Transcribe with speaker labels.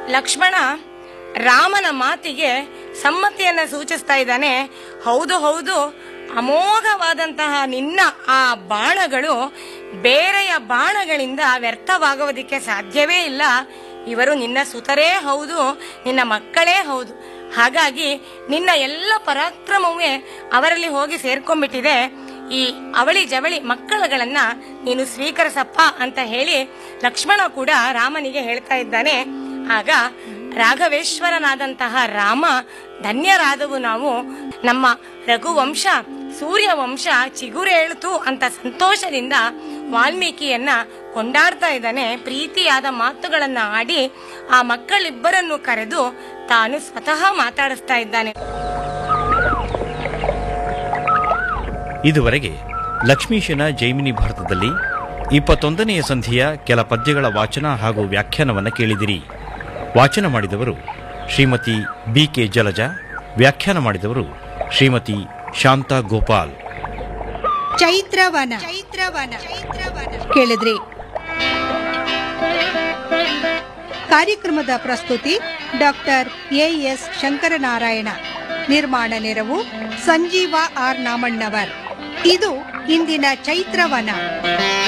Speaker 1: ಲಕ್ಷ್ಮಣ ರಾಮನ ಮಾತಿಗೆ ಸಮ್ಮತಿಯನ್ನ ಸೂಚಿಸ್ತಾ ಇದ್ದಾನೆ ಹೌದು ಹೌದು ಅಮೋಘವಾದಂತಹ ನಿನ್ನ ಆ ಬಾಣಗಳು ಬೇರೆಯ ಬಾಣಗಳಿಂದ ವ್ಯರ್ಥವಾಗುವುದಕ್ಕೆ ಸಾಧ್ಯವೇ ಇಲ್ಲ ಇವರು ನಿನ್ನ ಸುತರೇ ಹೌದು ನಿನ್ನ ಮಕ್ಕಳೇ ಹೌದು ಹಾಗಾಗಿ ನಿನ್ನ ಎಲ್ಲ ಪರಾಕ್ರಮವೇ ಅವರಲ್ಲಿ ಹೋಗಿ ಸೇರ್ಕೊಂಡ್ಬಿಟ್ಟಿದೆ ಈ ಅವಳಿ ಜವಳಿ ಮಕ್ಕಳುಗಳನ್ನ ನೀನು ಸ್ವೀಕರಿಸಪ್ಪ ಅಂತ ಹೇಳಿ ಲಕ್ಷ್ಮಣ ಕೂಡ ರಾಮನಿಗೆ ಹೇಳ್ತಾ ಇದ್ದಾನೆ ಆಗ ರಾಘವೇಶ್ವರನಾದಂತಹ ರಾಮ ಧನ್ಯರಾದವು ನಾವು ನಮ್ಮ ರಘುವಂಶ ಸೂರ್ಯವಂಶ ಚಿಗುರೇಳ್ತು ಅಂತ ಸಂತೋಷದಿಂದ ವಾಲ್ಮೀಕಿಯನ್ನ ಕೊಂಡಾಡ್ತಾ ಇದ್ದಾನೆ ಪ್ರೀತಿಯಾದ ಮಾತುಗಳನ್ನ ಆಡಿ ಆ ಮಕ್ಕಳಿಬ್ಬರನ್ನು ಕರೆದು ತಾನು ಸ್ವತಃ ಮಾತಾಡಿಸ್ತಾ ಇದ್ದಾನೆ
Speaker 2: ಇದುವರೆಗೆ ಲಕ್ಷ್ಮೀಶನ ಜೈಮಿನಿ ಭಾರತದಲ್ಲಿ ಇಪ್ಪತ್ತೊಂದನೆಯ ಸಂಧಿಯ ಕೆಲ ಪದ್ಯಗಳ ವಾಚನ ಹಾಗೂ ವ್ಯಾಖ್ಯಾನವನ್ನು ಕೇಳಿದಿರಿ ವಾಚನ ಮಾಡಿದವರು ಶ್ರೀಮತಿ ಬಿ ಕೆ ಜಲಜ ವ್ಯಾಖ್ಯಾನ ಮಾಡಿದವರು ಶ್ರೀಮತಿ ಶಾಂತಾ ಗೋಪಾಲ್
Speaker 3: ಚೈತ್ರವನ ಚೈತ್ರವನ ಕೇಳಿದ್ರಿ ಕಾರ್ಯಕ್ರಮದ ಪ್ರಸ್ತುತಿ ಡಾಕ್ಟರ್ ಎಎಸ್ ಶಂಕರನಾರಾಯಣ ನಿರ್ಮಾಣ ನೆರವು ಸಂಜೀವ ಆರ್ ನಾಮಣ್ಣವರ್ ಇದು ಇಂದಿನ ಚೈತ್ರವನ